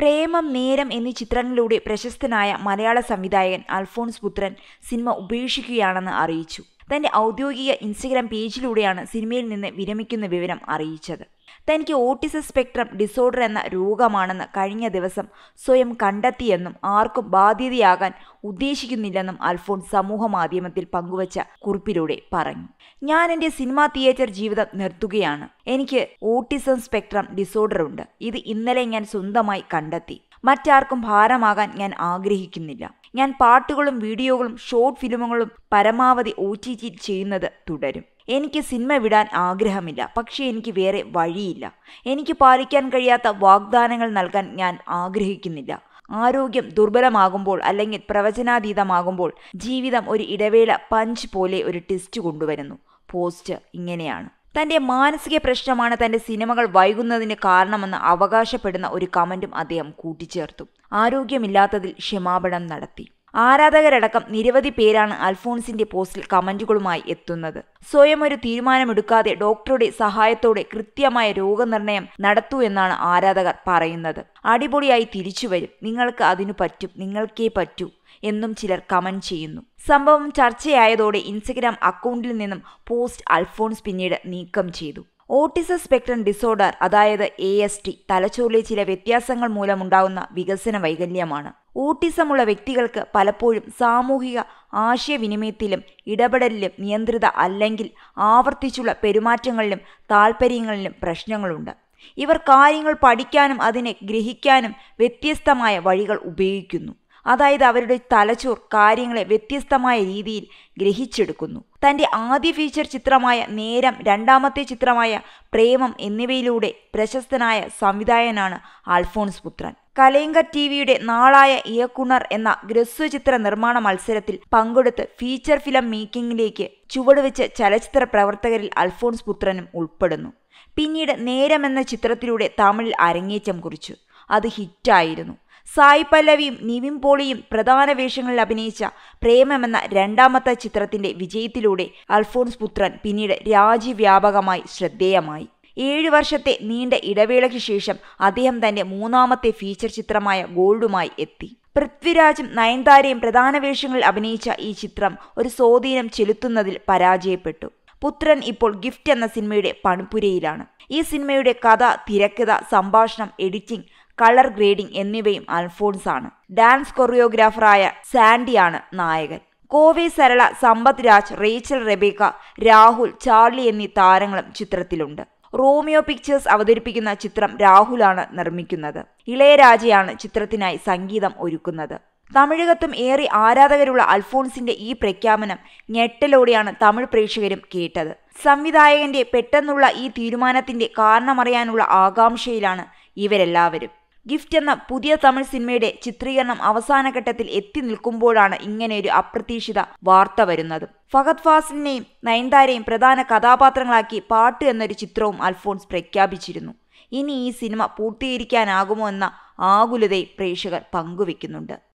പ്രേമം നേരം എന്നീ ചിത്രങ്ങളിലൂടെ പ്രശസ്തനായ മലയാള സംവിധായകൻ അൽഫോൺസ് പുത്രൻ സിനിമ ഉപേക്ഷിക്കുകയാണെന്ന് അറിയിച്ചു തന്റെ ഔദ്യോഗിക ഇൻസ്റ്റഗ്രാം പേജിലൂടെയാണ് സിനിമയിൽ നിന്ന് വിരമിക്കുന്ന വിവരം അറിയിച്ചത് തനിക്ക് ഓട്ടിസം സ്പെക്ട്രം ഡിസോർഡർ എന്ന രോഗമാണെന്ന് കഴിഞ്ഞ ദിവസം സ്വയം കണ്ടെത്തിയെന്നും ആർക്കും ബാധ്യതയാകാൻ ഉദ്ദേശിക്കുന്നില്ലെന്നും അൽഫോൺസ് സമൂഹ മാധ്യമത്തിൽ പങ്കുവച്ച കുറിപ്പിലൂടെ പറഞ്ഞു ഞാൻ എൻ്റെ സിനിമാ തിയേറ്റർ ജീവിതം നിർത്തുകയാണ് എനിക്ക് ഓട്ടിസം സ്പെക്ട്രം ഡിസോർഡർ ഉണ്ട് ഇത് ഇന്നലെ ഞാൻ സ്വന്തമായി കണ്ടെത്തി മറ്റാർക്കും ഭാരമാകാൻ ഞാൻ ആഗ്രഹിക്കുന്നില്ല ഞാൻ പാട്ടുകളും വീഡിയോകളും ഷോർട്ട് ഫിലിമുകളും പരമാവധി ഒ ടി ടി ചെയ്യുന്നത് തുടരും എനിക്ക് സിനിമ വിടാൻ ആഗ്രഹമില്ല പക്ഷേ എനിക്ക് വേറെ വഴിയില്ല എനിക്ക് പാലിക്കാൻ കഴിയാത്ത വാഗ്ദാനങ്ങൾ നൽകാൻ ഞാൻ ആഗ്രഹിക്കുന്നില്ല ആരോഗ്യം ദുർബലമാകുമ്പോൾ അല്ലെങ്കിൽ പ്രവചനാതീതമാകുമ്പോൾ ജീവിതം ഒരു ഇടവേള പഞ്ച് പോലെ ഒരു ടെസ്റ്റ് കൊണ്ടുവരുന്നു പോസ്റ്റ് ഇങ്ങനെയാണ് തന്റെ മാനസിക പ്രശ്നമാണ് തന്റെ സിനിമകൾ വൈകുന്നതിന് കാരണമെന്ന് അവകാശപ്പെടുന്ന ഒരു കമന്റും അദ്ദേഹം കൂട്ടിച്ചേർത്തു ആരോഗ്യമില്ലാത്തതിൽ ക്ഷമാപണം നടത്തി ആരാധകരടക്കം നിരവധി പേരാണ് അൽഫോൺസിന്റെ പോസ്റ്റിൽ കമന്റുകളുമായി എത്തുന്നത് സ്വയം ഒരു തീരുമാനമെടുക്കാതെ ഡോക്ടറുടെ സഹായത്തോടെ കൃത്യമായ രോഗനിർണയം നടത്തൂ എന്നാണ് ആരാധകർ പറയുന്നത് അടിപൊളിയായി തിരിച്ചുവരും നിങ്ങൾക്ക് അതിനു പറ്റും നിങ്ങൾക്കേ പറ്റൂ എന്നും ചിലർ കമന്റ് ചെയ്യുന്നു സംഭവം ചർച്ചയായതോടെ ഇൻസ്റ്റഗ്രാം അക്കൗണ്ടിൽ നിന്നും പോസ്റ്റ് അൽഫോൺസ് പിന്നീട് നീക്കം ചെയ്തു ഓട്ടിസം സ്പെക്ട്രം ഡിസോർഡർ അതായത് എ എസ് ടി തലച്ചോറിലെ ചില വ്യത്യാസങ്ങൾ മൂലമുണ്ടാകുന്ന വികസന വൈകല്യമാണ് ഓട്ടിസമുള്ള വ്യക്തികൾക്ക് പലപ്പോഴും സാമൂഹിക ആശയവിനിമയത്തിലും ഇടപെടലിലും നിയന്ത്രിത അല്ലെങ്കിൽ ആവർത്തിച്ചുള്ള പെരുമാറ്റങ്ങളിലും താൽപ്പര്യങ്ങളിലും പ്രശ്നങ്ങളുണ്ട് ഇവർ കാര്യങ്ങൾ പഠിക്കാനും അതിനെ ഗ്രഹിക്കാനും വ്യത്യസ്തമായ വഴികൾ ഉപയോഗിക്കുന്നു അതായത് അവരുടെ തലച്ചോർ കാര്യങ്ങളെ വ്യത്യസ്തമായ രീതിയിൽ ഗ്രഹിച്ചെടുക്കുന്നു തന്റെ ആദ്യ ഫീച്ചർ ചിത്രമായ നേരം രണ്ടാമത്തെ ചിത്രമായ പ്രേമം എന്നിവയിലൂടെ പ്രശസ്തനായ സംവിധായകനാണ് അൽഫോൺസ് പുത്രൻ കലയങ്കർ ടി വിയുടെ നാളായ ഇയക്കുണർ എന്ന ഹ്രസ്വചിത്ര നിർമ്മാണ മത്സരത്തിൽ പങ്കെടുത്ത് ഫീച്ചർ ഫിലിം മേക്കിംഗിലേക്ക് ചുവടുവെച്ച ചലച്ചിത്ര പ്രവർത്തകരിൽ അൽഫോൺസ് പുത്രനും ഉൾപ്പെടുന്നു പിന്നീട് നേരം എന്ന ചിത്രത്തിലൂടെ തമിഴിൽ അരങ്ങേറ്റം കുറിച്ചു അത് ഹിറ്റായിരുന്നു സായ് പല്ലവിയും നിവിൻ പോളിയും പ്രധാന വേഷങ്ങളിൽ അഭിനയിച്ച പ്രേമമെന്ന രണ്ടാമത്തെ ചിത്രത്തിന്റെ വിജയത്തിലൂടെ അൽഫോൺസ് പുത്രൻ പിന്നീട് രാജ്യവ്യാപകമായി ശ്രദ്ധേയമായി ഏഴു വർഷത്തെ നീണ്ട ഇടവേളയ്ക്ക് ശേഷം അദ്ദേഹം തന്റെ മൂന്നാമത്തെ ഫീച്ചർ ചിത്രമായ ഗോൾഡുമായി എത്തി പൃഥ്വിരാജും നയൻതാരയും പ്രധാന വേഷങ്ങളിൽ അഭിനയിച്ച ഈ ചിത്രം ഒരു സ്വാധീനം ചെലുത്തുന്നതിൽ പരാജയപ്പെട്ടു പുത്രൻ ഇപ്പോൾ ഗിഫ്റ്റ് എന്ന സിനിമയുടെ പണിപ്പുരയിലാണ് ഈ സിനിമയുടെ കഥ തിരക്കഥ സംഭാഷണം എഡിറ്റിംഗ് കളർ ഗ്രേഡിംഗ് എന്നിവയും അൽഫോൺസ് ആണ് ഡാൻസ് കൊറിയോഗ്രാഫറായ സാൻഡിയാണ് നായകൻ കോവെ Sarala Sampath Raj Rachel Rebecca Rahul Charlie എന്നീ താരങ്ങളും ചിത്രത്തിലുണ്ട് റോമിയോ പിക്ചേഴ്സ് അവതരിപ്പിക്കുന്ന ചിത്രം രാഹുലാണ് നിർമ്മിക്കുന്നത് ഇളയരാജയാണ് ചിത്രത്തിനായി സംഗീതം ഒരുക്കുന്നത് തമിഴകത്തും ഏറെ ആരാധകരുള്ള അൽഫോൺസിന്റെ ഈ പ്രഖ്യാപനം ഞെട്ടലോടെയാണ് തമിഴ് പ്രേക്ഷകരും കേട്ടത് സംവിധായകന്റെ പെട്ടെന്നുള്ള ഈ തീരുമാനത്തിന്റെ കാരണമറിയാനുള്ള ആകാംക്ഷയിലാണ് ഇവരെല്ലാവരും ഗിഫ്റ്റ് എന്ന പുതിയ തമിഴ് സിനിമയുടെ ചിത്രീകരണം അവസാന ഘട്ടത്തിൽ എത്തി നിൽക്കുമ്പോഴാണ് ഇങ്ങനെയൊരു അപ്രതീക്ഷിത വാർത്ത വരുന്നത് ഫഹദ് ഫാസിലിനെയും നയൻതാരയും പ്രധാന കഥാപാത്രങ്ങളാക്കി പാട്ട് എന്നൊരു ചിത്രവും അൽഫോൺസ് പ്രഖ്യാപിച്ചിരുന്നു ഇനി ഈ സിനിമ പൂർത്തീകരിക്കാനാകുമോ എന്ന ആകുലതയും പ്രേക്ഷകർ പങ്കുവെക്കുന്നുണ്ട്